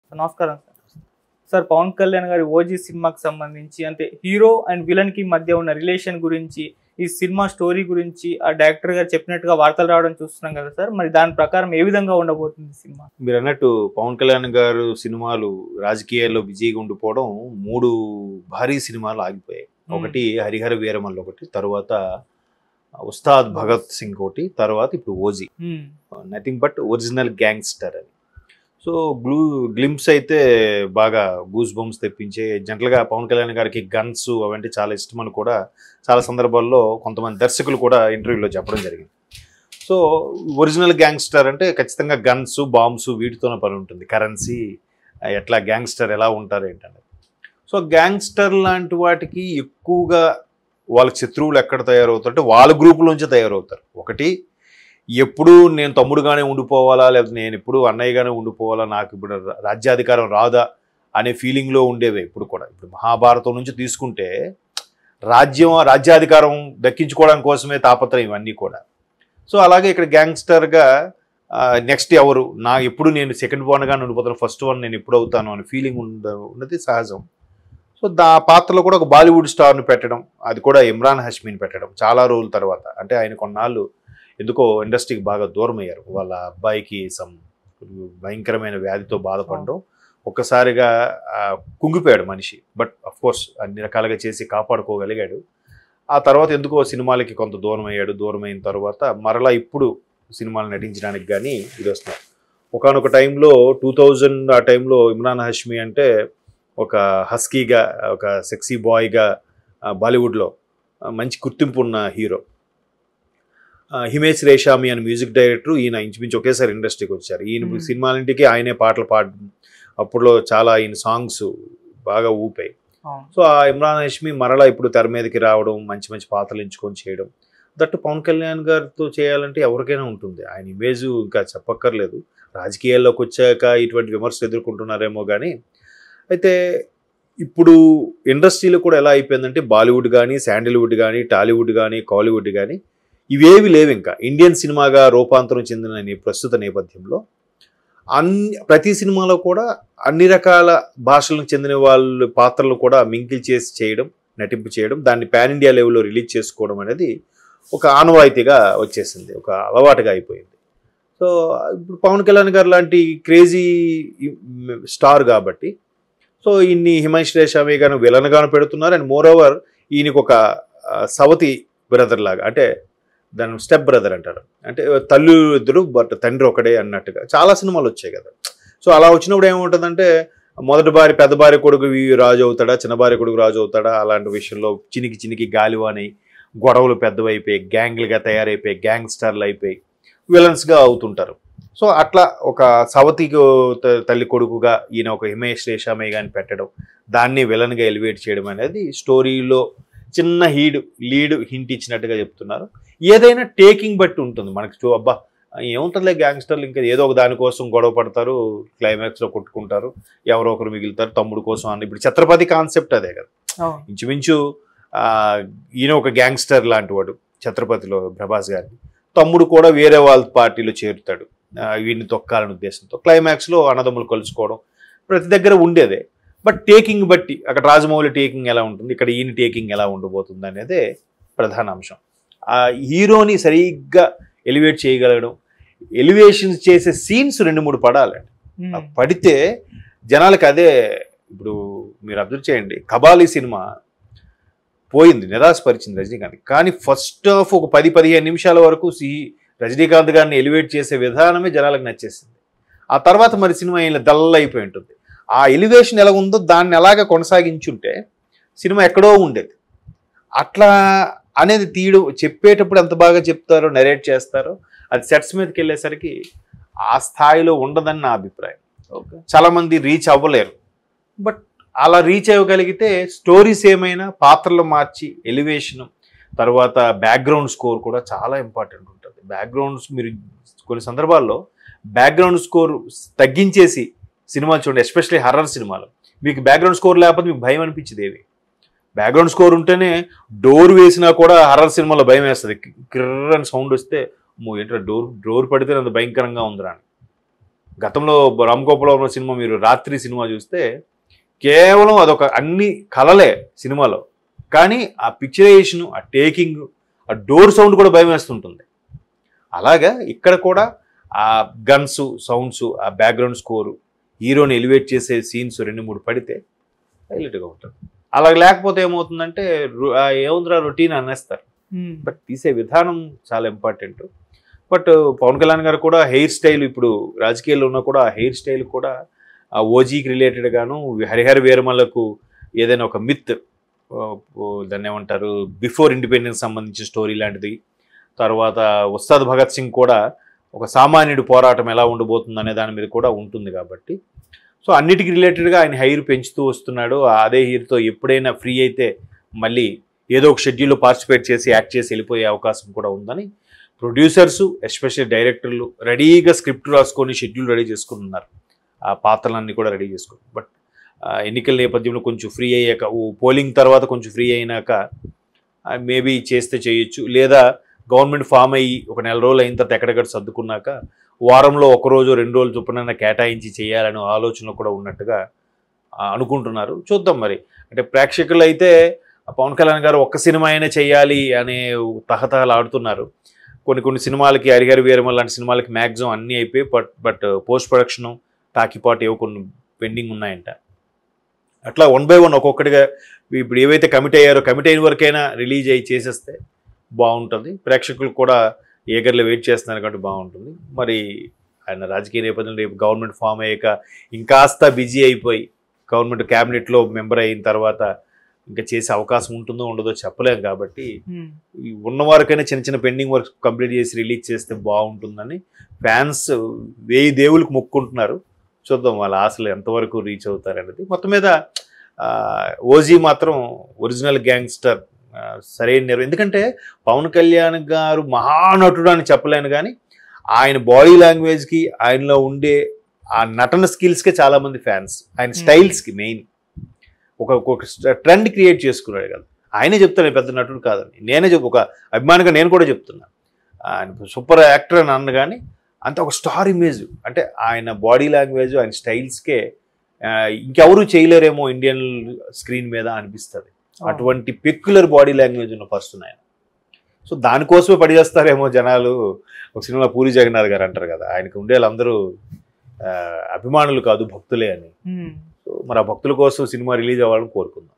నమస్కారం sir sir Pawan Kalyan గారి OG సినిమాకి సంబంధించి అంటే హీరో అండ్ విలన్ కి మధ్య ఉన్న రిలేషన్ గురించి ఈ సినిమా స్టోరీ గురించి ఆ డైరెక్టర్ గారు చెప్పినట్టుగా వార్తలు రావడం చూస్తున్నాం కదా సార్ మరి దాని ప్రకారం ఏ విధంగా ఉండబోతుంది ఈ సినిమా మీరు అన్నట్టు పవన్ కళ్యాణ్ గారు సినిమాలు రాజకీయాల్లో బిజీగా ఉండిపోవడం మూడు భారీ సినిమాలు ఆగిపోయాయి ఒకటి హరిహర వీరమల్లు ఒకటి తర్వాత ఉస్తాద్ భగత్ సింగ్ ఒకటి తర్వాత ఇప్పుడు OG hmm. Nothing but original gangster అని సో గ్లూ గ్లిమ్స్ అయితే బాగా గూస్ బంప్స్ తెప్పించే జనరల్గా పవన్ కళ్యాణ్ గారికి గన్స్ అవంటే చాలా ఇష్టం అని కూడా చాలా సందర్భాల్లో కొంతమంది దర్శకులు కూడా ఇంటర్వ్యూలో చెప్పడం జరిగింది సో ఒరిజినల్ గ్యాంగ్స్టర్ అంటే ఖచ్చితంగా గన్స్ బాంబ్స్ వీటితోనే పని ఉంటుంది కరెన్సీ ఎట్లా గ్యాంగ్స్టర్ ఎలా ఉంటారు ఏంటనేది సో గ్యాంగ్స్టర్ లాంటి వాటికి ఎక్కువగా వాళ్ళ శత్రువులు ఎక్కడ తయారవుతారు అంటే వాళ్ళ గ్రూపులోంచి తయారవుతారు ఒకటి ఎప్పుడు నేను తమ్ముడుగానే ఉండిపోవాలా లేకపోతే నేను ఎప్పుడు అన్నయ్యగానే ఉండిపోవాలా నాకు ఇప్పుడు రా- రాజ్యాధికారం రాదా అనే ఫీలింగ్లో ఉండేవి ఇప్పుడు కూడా ఇప్పుడు మహాభారతం నుంచి తీసుకుంటే రాజ్యం రాజ్యాధికారం దక్కించుకోవడం కోసమే తాపత్రయం ఇవన్నీ కూడా సో అలాగే ఇక్కడ గ్యాంగ్స్టర్గా నెక్స్ట్ ఎవరు నా ఎప్పుడు నేను సెకండ్ వన్గా ఉండిపోతాను ఫస్ట్ వన్ నేను ఎప్పుడు అవుతాను అనే ఫీలింగ్ ఉండ ఉన్నది సహజం సో దా పాత్రలో కూడా ఒక బాలీవుడ్ స్టార్ని పెట్టడం అది కూడా ఇమ్రాన్ హష్మీని పెట్టడం చాలా రోజుల తర్వాత అంటే ఆయన కొన్నాళ్ళు ఎందుకో ఇండస్ట్రీకి బాగా దూరం అయ్యారు వాళ్ళ అబ్బాయికి సమ్ భయంకరమైన వ్యాధితో బాధపడడం ఒక్కసారిగా ఆ, కుంగిపోయాడు మనిషి బట్ అఫ్ కోర్స్ అన్ని రకాలుగా చేసి కాపాడుకోగలిగాడు ఆ తర్వాత ఎందుకో సినిమాలకి కొంత దూరం అయ్యాడు దూరం అయిన తర్వాత మరలా ఇప్పుడు సినిమాలు నటించడానికి కానీ ఇది వస్తున్నారు ఒకనొక టైంలో టూ థౌజండ్ ఆ టైంలో ఇమ్రాన్ హష్మి అంటే ఒక హస్కీగా ఒక సెక్సీ బాయ్గా బాలీవుడ్లో ఆ, మంచి గుర్తింపు ఉన్న హీరో ఆ, హిమేష్ రేషామి అని మ్యూజిక్ డైరెక్టర్ ఈయన ఇంచుమించు ఒకేసారి ఇండస్ట్రీకి వచ్చారు ఈయన Hmm. సినిమాలింటికి ఆయనే పాటలు పాడడం అప్పుడులో చాలా ఈయన సాంగ్స్ బాగా ఊపాయి అవును. సో ఆ ఇమ్రాన్ హష్మి మరలా ఇప్పుడు తెర మీదకి రావడం మంచి మంచి పాత్రలు ఎంచుకొని చేయడం దట్టు పవన్ కళ్యాణ్ గారితో చేయాలంటే ఎవరికైనా ఉంటుంది ఆయన ఇమేజ్ ఇంకా చెప్పక్కర్లేదు రాజకీయాల్లోకి వచ్చాక ఇటువంటి విమర్శలు ఎదుర్కొంటున్నారేమో కానీ అయితే ఇప్పుడు ఇండస్ట్రీలో కూడా ఎలా అయిపోయిందంటే బాలీవుడ్ కానీ శాండిల్వుడ్ కానీ టాలీవుడ్ కానీ కాలీవుడ్ కానీ ఇవేవి లేవు ఇంకా ఇండియన్ సినిమాగా రూపాంతరం చెందిన ఈ ప్రస్తుత నేపథ్యంలో అన్ని ప్రతి సినిమాలో కూడా అన్ని రకాల భాషలకు చెందిన వాళ్ళ పాత్రలు కూడా మింకిల్ చేసి చేయడం నటింపు చేయడం దాన్ని పాన్ ఇండియా లెవెల్లో రిలీజ్ చేసుకోవడం అనేది ఒక ఆనవాయితీగా వచ్చేసింది ఒక అలవాటుగా అయిపోయింది సో ఇప్పుడు పవన్ కళ్యాణ్ గారు లాంటి క్రేజీ స్టార్ కాబట్టి సో ఇన్ని హిమేష్ రేషామి గాను విలన్గాను పెడుతున్నారు అండ్ మోర్ ఓవర్ ఈయనకు ఒక ఆ, సవతి బ్రదర్ లాగా అంటే దాని స్టెప్ బ్రదర్ అంటారు అంటే తల్లి ఇద్దరు బట్ తండ్రి ఒకడే అన్నట్టుగా చాలా సినిమాలు వచ్చాయి కదా సో అలా వచ్చినప్పుడు ఏముంటుందంటే మొదటి భార్య పెద్ద భార్య కొడుకు వీ- రాజు అవుతాడా చిన్న భార్య కొడుకు రాజు అవుతాడా అలాంటి విషయంలో చినికి చినికి గాలివాని గొడవలు పెద్దవైపోయి గ్యాంగ్లుగా తయారైపోయి గ్యాంగ్స్టర్లు అయిపోయి విలన్స్గా అవుతుంటారు సో అట్లా ఒక సవతికి త- తల్లి కొడుకుగా ఈయన ఒక హిమేష్ రేషామయ్య గాని పెట్టడం దాన్ని విలన్గా ఎలివేట్ చేయడం అనేది స్టోరీలో చిన్న హీడ్ లీడ్ హింట్ ఇచ్చినట్టుగా చెప్తున్నారు ఏదైనా టేకింగ్ బట్టి ఉంటుంది మనకి చూ అబ్బా ఏముంటుందిలే గ్యాంగ్స్టర్లు ఇంకా ఏదో ఒక దానికోసం గొడవ పడతారు క్లైమాక్స్లో కొట్టుకుంటారు ఎవరో ఒకరు మిగులుతారు తమ్ముడు కోసం అని ఇప్పుడు ఛత్రపతి కాన్సెప్ట్ అదే కదా అవును. ఇంచుమించు ఆ, ఈయన ఒక గ్యాంగ్స్టర్ లాంటి వాడు ఛత్రపతిలో ప్రభాస్ గారిని తమ్ముడు కూడా వేరే వాళ్ళ పార్టీలో చేరుతాడు ఆ, వీడిని తొక్కాలనే ఉద్దేశంతో క్లైమాక్స్లో అన్నదమ్ములు కలుసుకోవడం ప్రతి దగ్గర ఉండేదే బట్ టేకింగ్ బట్టి అక్కడ రాజమౌళి టేకింగ్ ఎలా ఉంటుంది ఇక్కడ ఈయన టేకింగ్ ఎలా ఉండబోతుంది అనేదే ప్రధాన అంశం ఆ హీరోని సరిగ్గా ఎలివేట్ చేయగలగడం ఎలివేషన్స్ చేసే సీన్స్ రెండు మూడు పడాలి మ్మ్. ఆ పడితే జనాలకి అదే ఇప్పుడు మీరు అబ్జర్వ్ చేయండి కబాలీ సినిమా పోయింది నిరాశపరిచింది రజనీకాంత్ కానీ ఫస్ట్ హాఫ్ ఒక పది పదిహేను నిమిషాల వరకు సి రజనీకాంత్ గారిని ఎలివేట్ చేసే విధానమే జనాలకు నచ్చేసింది ఆ తర్వాత మరి సినిమా ఇలా డల్ అయిపోయి ఉంటుంది ఆ ఎలివేషన్ ఎలా ఉందో దాన్ని ఎలాగ కొనసాగించుంటే సినిమా ఎక్కడో ఉండేది అట్లా అనేది తీయడం చెప్పేటప్పుడు ఎంత బాగా చెప్తారో నరేట్ చేస్తారో అది సెట్స్ మీదకి వెళ్ళేసరికి ఆ స్థాయిలో ఉండదని నా అభిప్రాయం ఓకే చాలా మంది రీచ్ అవ్వలేరు బట్ అలా రీచ్ అవ్వగలిగితే స్టోరీస్ ఏమైనా పాత్రలు మార్చి ఎలివేషన్ తర్వాత బ్యాక్గ్రౌండ్ స్కోర్ కూడా చాలా ఇంపార్టెంట్ ఉంటుంది బ్యాక్గ్రౌండ్స్ మీరు కొన్ని సందర్భాల్లో బ్యాక్గ్రౌండ్ స్కోర్ తగ్గించేసి సినిమాలు చూడండి ఎస్పెషల్లీ హర్రర్ సినిమాలు మీకు బ్యాక్గ్రౌండ్ స్కోర్ లేకపోతే మీకు భయం అనిపించింది ఏవి బ్యాక్గ్రౌండ్ స్కోర్ ఉంటేనే డోర్ వేసినా కూడా హర్రర్ సినిమాలో భయం వేస్తుంది కిర్ర అని సౌండ్ వస్తే అమ్మో ఏంట్రా డోర్ డోర్ పడితే అంత భయంకరంగా ఉందిరా అని గతంలో రామ్ గోపాల్ వర్మ సినిమా మీరు రాత్రి సినిమా చూస్తే కేవలం అదొక అన్ని కలలే సినిమాలో కానీ ఆ పిక్చరైజేషన్ ఆ టేకింగ్ ఆ డోర్ సౌండ్ కూడా భయం వేస్తుంటుంది అలాగా ఇక్కడ కూడా ఆ గన్స్ సౌండ్స్ ఆ బ్యాక్గ్రౌండ్ స్కోరు హీరోని ఎలివేట్ చేసే సీన్స్ రెండు మూడు పడితే హైలైట్గా ఉంటుంది అలా లేకపోతే ఏమవుతుందంటే రు- ఆ ఏముందిరా రొటీన్ అనేస్తారు మ్మ్. బట్ తీసే విధానం చాలా ఇంపార్టెంట్ బట్ పవన్ కళ్యాణ్ గారు కూడా హెయిర్ స్టైల్ ఇప్పుడు రాజకీయాల్లో ఉన్నా కూడా ఆ హెయిర్ స్టైల్ కూడా ఆ ఓజీకి రిలేటెడ్ గాను హరిహర వీరమలకు ఏదైనా ఒక మిత్ దాన్ని ఏమంటారు బిఫోర్ ఇండిపెండెన్స్ సంబంధించిన స్టోరీ లాంటిది తర్వాత ఉస్తాద్ భగత్ సింగ్ కూడా ఒక సామాన్యుడి పోరాటం ఎలా ఉండబోతుంది అనే దాని మీద కూడా ఉంటుంది కాబట్టి సో అన్నిటికి రిలేటెడ్గా ఆయన హెయిర్ పెంచుతూ వస్తున్నాడు అదే హెయిర్తో ఎప్పుడైనా ఫ్రీ అయితే మళ్ళీ ఏదో ఒక షెడ్యూల్లో పార్టిసిపేట్ చేసి యాక్ట్ చేసి వెళ్ళిపోయే అవకాశం కూడా ఉందని ప్రొడ్యూసర్స్ ఎస్పెషల్లీ డైరెక్టర్లు రెడీగా స్క్రిప్ట్ రాసుకొని షెడ్యూల్ రెడీ చేసుకుని ఉన్నారు ఆ పాత్రలన్నీ కూడా రెడీ చేసుకుని బట్ ఎన్నికల నేపథ్యంలో కొంచెం ఫ్రీ అయ్యాక పోలింగ్ తర్వాత కొంచెం ఫ్రీ అయినాక మేబీ చేస్తే చేయొచ్చు లేదా గవర్నమెంట్ ఫామ్ అయ్యి ఒక నెల రోజులు అయిన తర్వాత ఎక్కడెక్కడ సర్దుకున్నాక వారంలో ఒక రోజు రెండు రోజులు చొప్పున కేటాయించి చేయాలనే ఆలోచన కూడా ఉన్నట్టుగా ఆ, అనుకుంటున్నారు చూద్దాం మరి అంటే ప్రేక్షకులు అయితే పవన్ కళ్యాణ్ గారు ఒక్క సినిమా అయినా చేయాలి అనే తహతహలు ఆడుతున్నారు కొన్ని కొన్ని సినిమాలకి హరిహర వీరమ లాంటి సినిమాలకి మ్యాక్సిమం అన్నీ అయిపోయి బట్ బట్ పోస్ట్ ప్రొడక్షన్ టాకీపాటు ఏవో కొన్ని పెండింగ్ ఉన్నాయంట అట్లా వన్ బై వన్ ఒక్కొక్కటిగా ఇప్పుడు ఏవైతే కమిట్ అయ్యారో కమిట్ అయిన వరకైనా రిలీజ్ అయ్యి చేసేస్తే బాగుంటుంది ప్రేక్షకులు కూడా ఏగర్లో వెయిట్ చేస్తున్నారు కాబట్టి బాగుంటుంది మరి ఆయన రాజకీయ నేపథ్యంలో రేపు గవర్నమెంట్ ఫామ్ అయ్యాక ఇంకాస్త బిజీ అయిపోయి గవర్నమెంట్ క్యాబినెట్లో మెంబర్ అయిన తర్వాత ఇంకా చేసే అవకాశం ఉంటుందో ఉండదో చెప్పలేం కాబట్టి మ్మ్. ఈ ఉన్న వారికైనా చిన్న చిన్న పెండింగ్ వర్క్స్ కంప్లీట్ చేసి రిలీజ్ చేస్తే బాగుంటుందని ఫ్యాన్స్ వేయి దేవులకు మొక్కుంటున్నారు చూద్దాం వాళ్ళ ఆశలు ఎంతవరకు రీచ్ అవుతారు అనేది మొత్తం మీద ఆ, ఓజీ మాత్రం ఒరిజినల్ గ్యాంగ్స్టర్ ఆ, సరైన నిర్వ ఎందుకంటే పవన్ కళ్యాణ్ గారు మహానటుడు అని చెప్పలేను కానీ ఆయన బాడీ లాంగ్వేజ్కి ఆయనలో ఉండే ఆ నటన స్కిల్స్కే చాలామంది ఫ్యాన్స్ ఆయన స్టైల్స్కి మెయిన్ ఒక ఒక ట్రెండ్ క్రియేట్ చేసుకున్నాడు కదా ఆయనే చెప్తాను పెద్ద నటుడు కాదని నేనే చెప్పు ఒక అభిమానిగా నేను కూడా చెప్తున్నా ఆయన సూపర్ యాక్టర్ అని అన్న కానీ అంత ఒక స్టార్ ఇమేజ్ అంటే ఆయన బాడీ లాంగ్వేజ్ ఆయన స్టైల్స్కే ఆ, ఇంకెవరు చేయలేరేమో ఇండియన్ స్క్రీన్ మీద అనిపిస్తుంది అటువంటి పెక్యులర్ బాడీ లాంగ్వేజ్ ఉన్న పర్సన్ ఆయన సో దానికోసమే పడిచేస్తారేమో జనాలు ఒక సినిమా పూరి జగన్నాథ్ గారు అంటారు కదా ఆయనకు ఉండే వాళ్ళందరూ ఆ, అభిమానులు కాదు భక్తులే అని మ్మ్. సో మరి ఆ భక్తుల కోసం సినిమా రిలీజ్ అవ్వాలని కోరుకుందాం